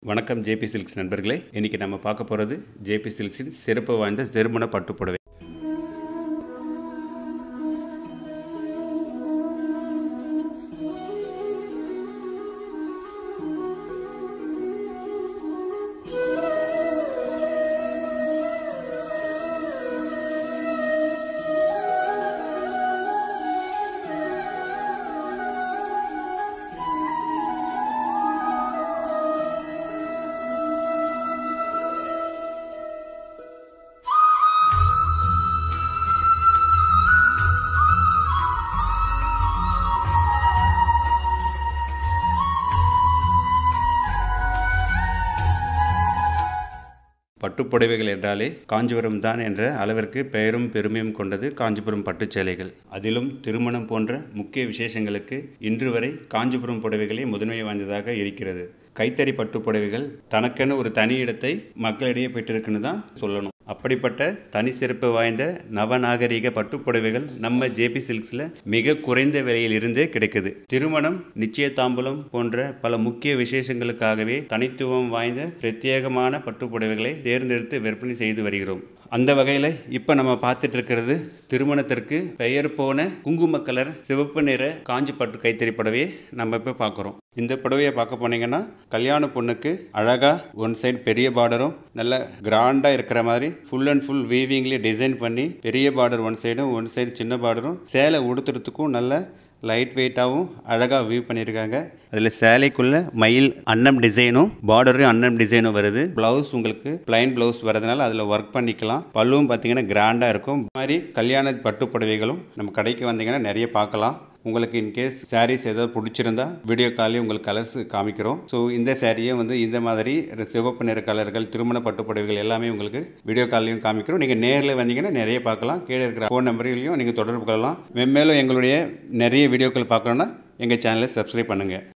வணக்கம் JP silks நண்பர்களே இன்னைக்கு நம்ம பார்க்க போகிறது ஜேபி சில்க்ஸின் சிறப்பு வாய்ந்த திருமண பட்டுப்புடவை பட்டுப்புடவைகள் என்றாலே காஞ்சிபுரம் தான் என்ற அளவிற்கு பெயரும் பெருமையும் கொண்டது காஞ்சிபுரம் பட்டுச் சேலைகள் அதிலும் திருமணம் போன்ற முக்கிய விசேஷங்களுக்கு இன்று வரை காஞ்சிபுரம் புடவைகளே முதன்மை வாய்ந்ததாக இருக்கிறது கைத்தறி பட்டுப்புடவைகள் தனக்கென ஒரு தனி இடத்தை மக்களிடையே பெற்றிருக்குன்னு தான் சொல்லணும் அப்படிப்பட்ட தனி சிறப்பு வாய்ந்த நவநாகரிக பட்டுப்புடவைகள் நம்ம ஜேபி சில்க்ஸில் மிக குறைந்த விலையில் இருந்தே கிடைக்குது திருமணம் நிச்சயதாம்பலம் போன்ற பல முக்கிய விசேஷங்களுக்காகவே தனித்துவம் வாய்ந்த பிரத்யேகமான பட்டுப்புடவைகளை தேர்ந்தெடுத்து விற்பனை செய்து வருகிறோம் அந்த வகையில் இப்போ நம்ம பார்த்துட்டு இருக்கிறது திருமணத்திற்கு பெயர் போன குங்கும கலர் சிவப்பு நிற காஞ்சி பட்டு கைத்தறி புடவையை நம்ம இப்போ பார்க்குறோம் இந்த புடவையை பார்க்க போனீங்கன்னா கல்யாண பொண்ணுக்கு அழகாக ஒன் சைடு பெரிய பார்டரும் நல்ல கிராண்டாக இருக்கிற மாதிரி ஃபுல் அண்ட் ஃபுல் வீவிங்லேயே டிசைன் பண்ணி பெரிய பார்டர் ஒன் சைடும் ஒன் சைடு சின்ன பார்டரும் சேலை உடுத்துறதுக்கும் நல்ல லைட் வெயிட்டாகவும் அழகாக வியூ பண்ணியிருக்காங்க அதில் சேலைக்குள்ளே மயில் அன்னம் டிசைனும் பார்டரும் அன்னம் டிசைனும் வருது ப்ளவுஸ் உங்களுக்கு பிளைன் ப்ளவுஸ் வரதுனால அதில் ஒர்க் பண்ணிக்கலாம் பல்லுவும் பார்த்தீங்கன்னா கிராண்டாக இருக்கும் இந்த மாதிரி கல்யாண பட்டு புடவைகளும் நம்ம கடைக்கு வந்தீங்கன்னா நிறைய பார்க்கலாம் உங்களுக்கு இன்கேஸ் சாரீஸ் ஏதாவது பிடிச்சிருந்தா வீடியோ காலே உங்களுக்கு கலர்ஸ் காமிக்கிறோம் ஸோ இந்த சாரியை வந்து இந்த மாதிரி சிவப்பு நிற கலர்கள் திருமண பட்டுப்புடவைகள் எல்லாமே உங்களுக்கு வீடியோ கால்லையும் காமிக்கிறோம் நீங்கள் நேரில் வந்தீங்கன்னா நிறைய பார்க்கலாம் கீழே இருக்கிற ஃபோன் நம்பர்லையும் நீங்கள் தொடர்பு கொள்ளலாம் மென்மேலும் எங்களுடைய நிறைய வீடியோக்கள் பார்க்கணுன்னா எங்கள் சேனலை சப்ஸ்கிரைப் பண்ணுங்கள்